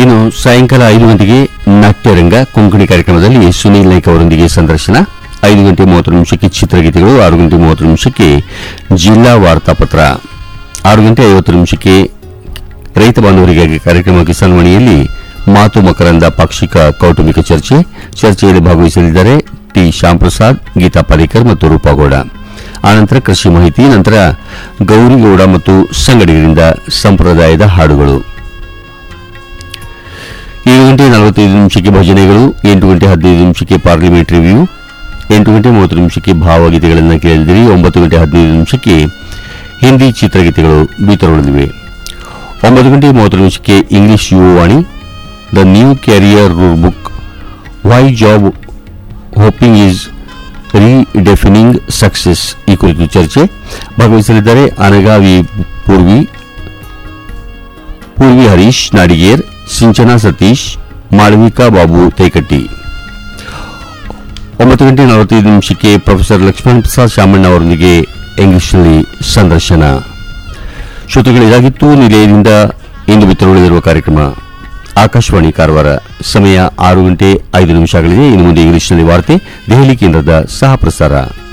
ಇನ್ನು ಸಾಯಂಕಾಲ ಐದು ಗಂಟೆಗೆ ನಾಟ್ಯರಂಗ ಕೊಂಕಣಿ ಕಾರ್ಯಕ್ರಮದಲ್ಲಿ ಸುನೀಲ್ ನಾಯ್ಕ್ ಅವರೊಂದಿಗೆ ಸಂದರ್ಶನ ಐದು ಗಂಟೆ ಮೂವತ್ತು ನಿಮಿಷಕ್ಕೆ ಚಿತ್ರಗೀತೆಗಳು ಆರು ಗಂಟೆ ಮೂವತ್ತು ನಿಮಿಷಕ್ಕೆ ಜಿಲ್ಲಾ ವಾರ್ತಾಪತ್ರ ಆರು ಗಂಟೆ ಐವತ್ತು ನಿಮಿಷಕ್ಕೆ ರೈತ ಬಾಂಧವರಿಗಾಗಿ ಕಾರ್ಯಕ್ರಮ ಕಿಸಾನ್ ವಾಣಿಯಲ್ಲಿ ಮಾತು ಮಕರಂದ ಪಾಕ್ಷಿಕ ಕೌಟುಂಬಿಕ ಚರ್ಚೆ ಚರ್ಚೆಯಲ್ಲಿ ಭಾಗವಹಿಸಲಿದ್ದಾರೆ ಟಿ ಶ್ಯಾಂಪ್ರಸಾದ್ ಗೀತಾ ಪಾಲೇಕರ್ ಮತ್ತು ರೂಪಾಗೌಡ ಆನಂತರ ಕೃಷಿ ಮಾಹಿತಿ ನಂತರ ಗೌರಿಗೌಡ ಮತ್ತು ಸಂಗಡಿಗರಿಂದ ಸಂಪ್ರದಾಯದ ಹಾಡುಗಳು ಏಳು ಗಂಟೆ ನಲವತ್ತೈದು ನಿಮಿಷಕ್ಕೆ ಭಜನೆಗಳು ಎಂಟು ಗಂಟೆ ಹದಿನೈದು ನಿಮಿಷಕ್ಕೆ ಪಾರ್ಲಿಮೆಂಟ್ ರಿವ್ಯೂ ಎಂಟು ಗಂಟೆ ಮೂವತ್ತು ನಿಮಿಷಕ್ಕೆ ಭಾವಗೀತೆಗಳನ್ನು ಕೇಳಿದಿರಿ ಒಂಬತ್ತು ಗಂಟೆ ಹದಿನೈದು ನಿಮಿಷಕ್ಕೆ ಹಿಂದಿ ಚಿತ್ರಗೀತೆಗಳು ಬಿತ್ತರಗೊಳ್ಳಲಿವೆ ಒಂಬತ್ತು ಗಂಟೆ ಮೂವತ್ತು ನಿಮಿಷಕ್ಕೆ English Yuvavani the new career rule book why job hopping is redefining success ಈ ಕುರಿತು ಚರ್ಚೆ ಭಾಗವಹಿಸಲಿದ್ದಾರೆ ಅನಗಾವಿ ಪೂರ್ವಿ ಪೂರ್ವಿ ಹರೀಶ್ ನಾಡಿಗೇರ್ ಸಿಂಚನಾ ಸತೀಶ್ ಮಾಳವಿಕಾ ಬಾಬು ತೈಕಟ್ಟಿ ಒಂಬತ್ತು ಗಂಟೆ ನಲವತ್ತೈದು ನಿಮಿಷಕ್ಕೆ ಪ್ರೊಫೆಸರ್ ಲಕ್ಷ್ಮಣ್ ಪ್ರಸಾದ್ ಶಾಮಣ್ಣ ಅವರೊಂದಿಗೆ ಇಂಗ್ಲಿಷ್ನಲ್ಲಿ ಸಂದರ್ಶನ ಶ್ರೋತೃಗಳು ಇದಾಗಿತ್ತು ನಿಲಯದಿಂದ ಇಂದು ಬಿತ್ತರಗೊಳ್ಳಲಿರುವ ಕಾರ್ಯಕ್ರಮ ಆಕಾಶವಾಣಿ ಕಾರವಾರ ಸಮಯ ಆರು ಗಂಟೆ ಐದು ನಿಮಿಷಗಳಿದೆ ಇನ್ನು ಮುಂದೆ ಇಂಗ್ಲಿಷ್ನಲ್ಲಿ ವಾರ್ತೆ ದೆಹಲಿ ಕೇಂದ್ರದ ಸಹ ಪ್ರಸಾರ